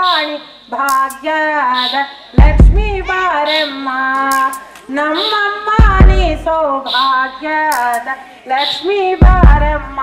ರಾಣಿ ಭಾಗ್ಯದ ಲಕ್ಷ್ಮೀ ಬಾರಮ್ಮ ನಮ್ಮಮ್ಮ ನೀ ಸೌಭಾಗ್ಯದ ಲಕ್ಷ್ಮೀ ಬಾರಮ್ಮ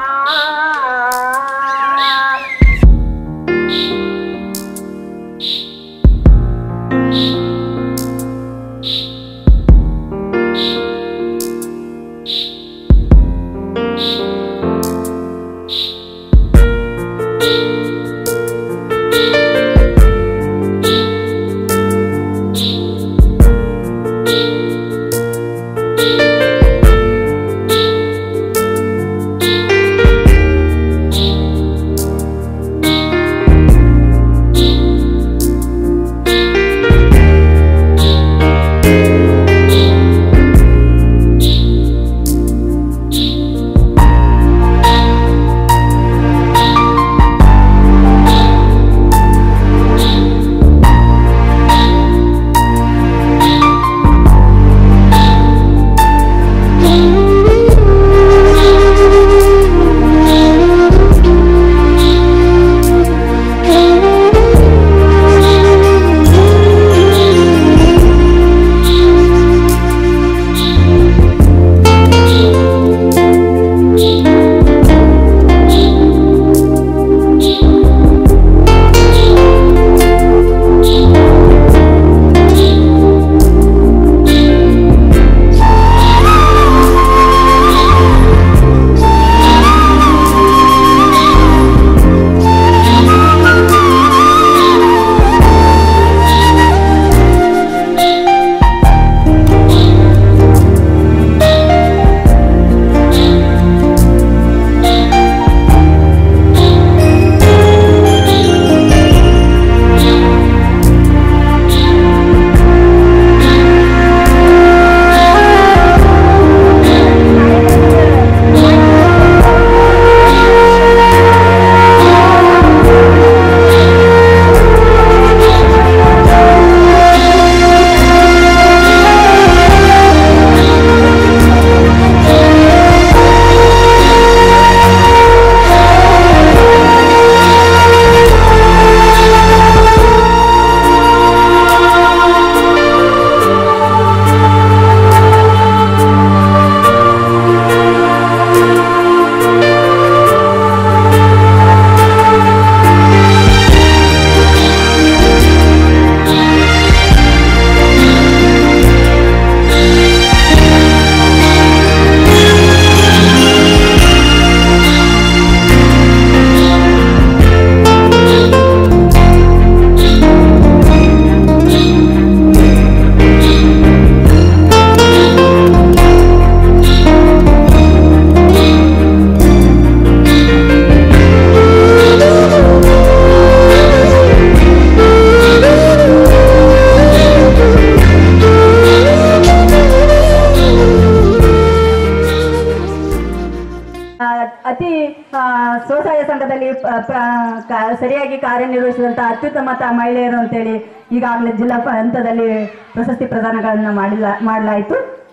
ಆ, ಅತಿ ಆ, ಸ್ವಸಹಾಯ ಸಂಘದಲ್ಲಿ ಪ- ಪ್ರ- ಕ- ಸರಿಯಾಗಿ ಕಾರ್ಯನಿರ್ವಹಿಸಿದಂಥ ಅತ್ಯುತ್ತಮ ತ- ಮಹಿಳೆಯರು ಅಂತೇಳಿ ಈಗಾಗಲೇ ಜಿಲ್ಲಾ ಪ- ಹಂತದಲ್ಲಿ ಪ್ರಶಸ್ತಿ ಪ್ರದಾನಗಳನ್ನು ಮಾಡಿಲ್ಲ ಮಾಡಲಾಯಿತು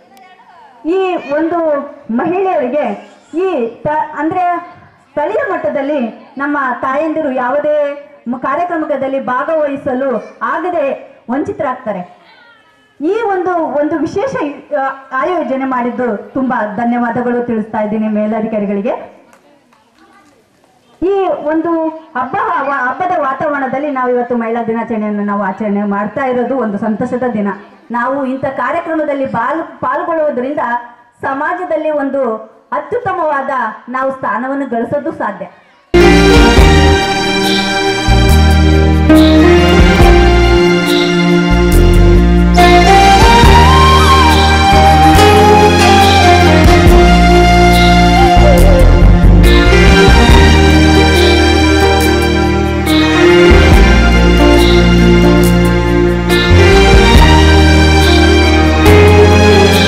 ಈ ಒಂದು ಮಹಿಳೆಯರಿಗೆ ಈ ತ ಅಂದರೆ ಸ್ಥಳೀಯ ಮಟ್ಟದಲ್ಲಿ ನಮ್ಮ ತಾಯಂದಿರು ಯಾವುದೇ ಮ- ಕಾರ್ಯಕ್ರಮದಲ್ಲಿ ಭಾಗವಹಿಸಲು ಆಗದೆ ವಂಚಿತರಾಗ್ತಾರೆ ಈ ಒಂದು ಒಂದು ವಿಶೇಷ ಆ, ಆಯೋಜನೆ ಮಾಡಿದ್ದು ತುಂಬಾ ಧನ್ಯವಾದಗಳು ತಿಳಿಸ್ತಾ ಇದ್ದೀನಿ ಮೇಲಧಿಕಾರಿಗಳಿಗೆ ಈ ಒಂದು ಹಬ್ಬ ವ- ಹಬ್ಬದ ವಾತಾವರಣದಲ್ಲಿ ನಾವು ಇವತ್ತು ಮಹಿಳಾ ದಿನಾಚರಣೆಯನ್ನು ನಾವು ಆಚರಣೆ ಮಾಡ್ತಾ ಇರೋದು ಒಂದು ಸಂತಸದ ದಿನ ನಾವು ಇಂಥ ಕಾರ್ಯಕ್ರಮದಲ್ಲಿ ಬಾಲ್ ಪಾಲ್ಗೊಳ್ಳುವುದರಿಂದ ಸಮಾಜದಲ್ಲಿ ಒಂದು ಅತ್ಯುತ್ತಮವಾದ ನಾವು ಸ್ಥಾನವನ್ನು ಗಳಿಸೋದು ಸಾಧ್ಯ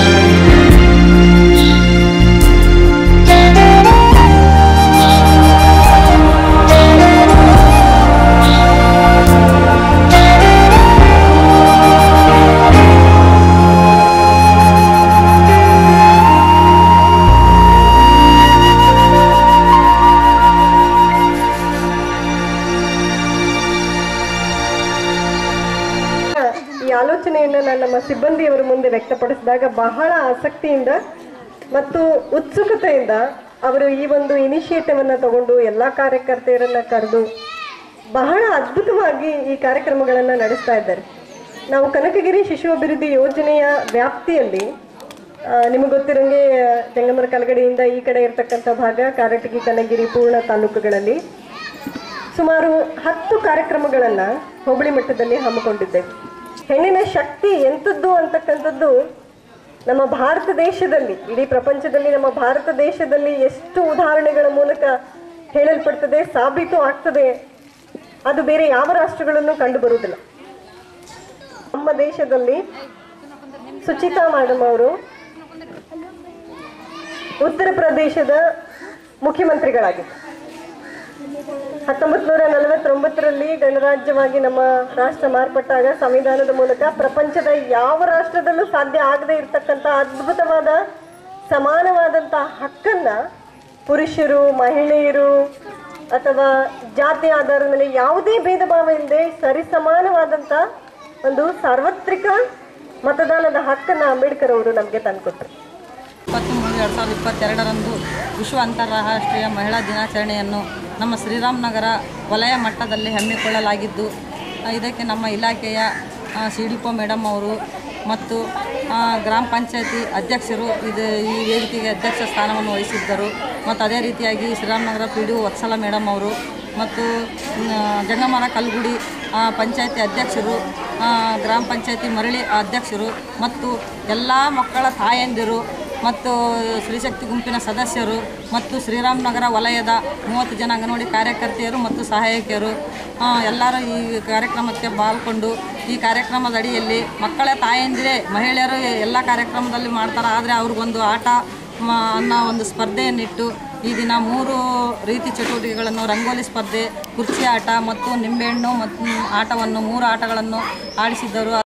Thank you. ಆಲೋಚನೆಯನ್ನು ನಾನು ನಮ್ಮ ಸಿಬ್ಬಂದಿಯವರ ಮುಂದೆ ವ್ಯಕ್ತಪಡಿಸಿದಾಗ ಬಹಳ ಆಸಕ್ತಿಯಿಂದ ಮತ್ತು ಉತ್ಸುಕತೆಯಿಂದ ಅವರು ಈ ಒಂದು ಇನಿಷಿಯೇಟಿವ್ ಅನ್ನು ತಗೊಂಡು ಎಲ್ಲ ಕಾರ್ಯಕರ್ತೆಯರನ್ನ ಕರೆದು ಬಹಳ ಅದ್ಭುತವಾಗಿ ಈ ಕಾರ್ಯಕ್ರಮಗಳನ್ನು ನಡೆಸ್ತಾ ಇದ್ದಾರೆ ನಾವು ಕನಕಗಿರಿ ಶಿಶು ಅಭಿವೃದ್ಧಿ ಯೋಜನೆಯ ವ್ಯಾಪ್ತಿಯಲ್ಲಿ ನಿಮಗೆ ಗೊತ್ತಿರಂಗೆ ಜಂಗಮರ ಕಲಗಡೆಯಿಂದ ಈ ಕಡೆ ಇರತಕ್ಕಂಥ ಭಾಗ ಕಾರಟಗಿ ಕನಗಿರಿ ಪೂರ್ಣ ತಾಲೂಕುಗಳಲ್ಲಿ ಸುಮಾರು ಹತ್ತು ಕಾರ್ಯಕ್ರಮಗಳನ್ನು ಹೋಬಳಿ ಮಟ್ಟದಲ್ಲಿ ಹಮ್ಮಿಕೊಂಡಿದ್ದೇವೆ ಹೆಣ್ಣಿನ ಶಕ್ತಿ ಎಂಥದ್ದು ಅಂತಕ್ಕಂಥದ್ದು ನಮ್ಮ ಭಾರತ ದೇಶದಲ್ಲಿ ಇಡೀ ಪ್ರಪಂಚದಲ್ಲಿ ನಮ್ಮ ಭಾರತ ದೇಶದಲ್ಲಿ ಎಷ್ಟು ಉದಾಹರಣೆಗಳ ಮೂಲಕ ಹೇಳಲ್ಪಡ್ತದೆ ಸಾಬೀತು ಆಗ್ತದೆ ಅದು ಬೇರೆ ಯಾವ ರಾಷ್ಟ್ರಗಳಲ್ಲೂ ಕಂಡು ಬರುವುದಿಲ್ಲ ನಮ್ಮ ದೇಶದಲ್ಲಿ ಸುಚಿತಾ ಮೇಡಮ್ ಅವರು ಉತ್ತರ ಪ್ರದೇಶದ ಮುಖ್ಯಮಂತ್ರಿಗಳಾಗಿದ್ದರು ಹತ್ತೊಂಬತ್ತು ನೂರ ನಲವತ್ತೊಂಬತ್ತರಲ್ಲಿ ಗಣರಾಜ್ಯವಾಗಿ ನಮ್ಮ ರಾಷ್ಟ್ರ ಮಾರ್ಪಟ್ಟಾಗ ಸಂವಿಧಾನದ ಮೂಲಕ ಪ್ರಪಂಚದ ಯಾವ ರಾಷ್ಟ್ರದಲ್ಲೂ ಸಾಧ್ಯ ಆಗದೆ ಇರತಕ್ಕಂಥ ಅದ್ಭುತವಾದ ಸಮಾನವಾದಂಥ ಹಕ್ಕನ್ನ ಪುರುಷರು ಮಹಿಳೆಯರು ಅಥವಾ ಜಾತಿ ಆಧಾರದ ಮೇಲೆ ಯಾವುದೇ ಭೇದ ಭಾವ ಇಲ್ಲದೆ ಸರಿಸಮಾನವಾದಂಥ ಒಂದು ಸಾರ್ವತ್ರಿಕ ಮತದಾನದ ಹಕ್ಕನ್ನ ಅಂಬೇಡ್ಕರ್ ಅವರು ನಮಗೆ ತಂದುಕೊಟ್ರು ಇಪ್ಪತ್ತು ಮೂರು ಎರಡು ಸಾವಿರದ ಇಪ್ಪತ್ತೆರಡರಂದು ವಿಶ್ವ ಅಂತಾರಾಷ್ಟ್ರೀಯ ಮಹಿಳಾ ದಿನಾಚರಣೆಯನ್ನು ನಮ್ಮ ಶ್ರೀರಾಮನಗರ ವಲಯ ಮಟ್ಟದಲ್ಲಿ ಹಮ್ಮಿಕೊಳ್ಳಲಾಗಿದ್ದು ಆ, ಇದಕ್ಕೆ ನಮ್ಮ ಇಲಾಖೆಯ ಸಿ ಡಿ ಪೊ ಮೇಡಮ್ ಅವರು ಮತ್ತು ಆ, ಗ್ರಾಮ ಪಂಚಾಯತಿ ಅಧ್ಯಕ್ಷರು ಇದು ಈ ವೇದಿಕೆಗೆ ಅಧ್ಯಕ್ಷ ಸ್ಥಾನವನ್ನು ವಹಿಸಿದ್ದರು ಮತ್ತು ಅದೇ ರೀತಿಯಾಗಿ Sriramanagar P D O Vatsala madam ಅವರು ಮತ್ತು ನ, ಜಂಗಮರ ಕಲ್ಗುಡಿ ಆ, ಪಂಚಾಯತಿ ಅಧ್ಯಕ್ಷರು ಆ, ಗ್ರಾಮ ಪಂಚಾಯತಿ ಮರಳಿ ಅಧ್ಯಕ್ಷರು ಮತ್ತು ಎಲ್ಲ ಮಕ್ಕಳ ತಾಯಂದಿರು ಮತ್ತು ಸ್ತ್ರೀಶಕ್ತಿ ಗುಂಪಿನ ಸದಸ್ಯರು ಮತ್ತು ಶ್ರೀರಾಮನಗರ ವಲಯದ ಮೂವತ್ತು ಜನ ಅಂಗನವಾಡಿ ಕಾರ್ಯಕರ್ತೆಯರು ಮತ್ತು ಸಹಾಯಕಿಯರು ಆ, ಎಲ್ಲರೂ ಈ ಕಾರ್ಯಕ್ರಮಕ್ಕೆ ಪಾಲ್ಗೊಂಡು ಈ ಕಾರ್ಯಕ್ರಮದ ಅಡಿಯಲ್ಲಿ ಮಕ್ಕಳ ತಾಯಂದಿರೇ ಮಹಿಳೆಯರು ಎಲ್ಲ ಕಾರ್ಯಕ್ರಮದಲ್ಲಿ ಮಾಡ್ತಾರೆ ಆದರೆ ಅವ್ರಿಗೊಂದು ಆಟ ಮ- ಅನ್ನೋ ಒಂದು ಸ್ಪರ್ಧೆಯನ್ನಿಟ್ಟು ಈ ದಿನ ಮೂರು ರೀತಿ ಚಟುವಟಿಕೆಗಳನ್ನು ರಂಗೋಲಿ ಸ್ಪರ್ಧೆ ಕುರ್ಚಿ ಆಟ ಮತ್ತು ನಿಂಬೆಹಣ್ಣು ಮತ್ತು ಆಟವನ್ನು ಮೂರು ಆಟಗಳನ್ನು ಆಡಿಸಿದ್ದರು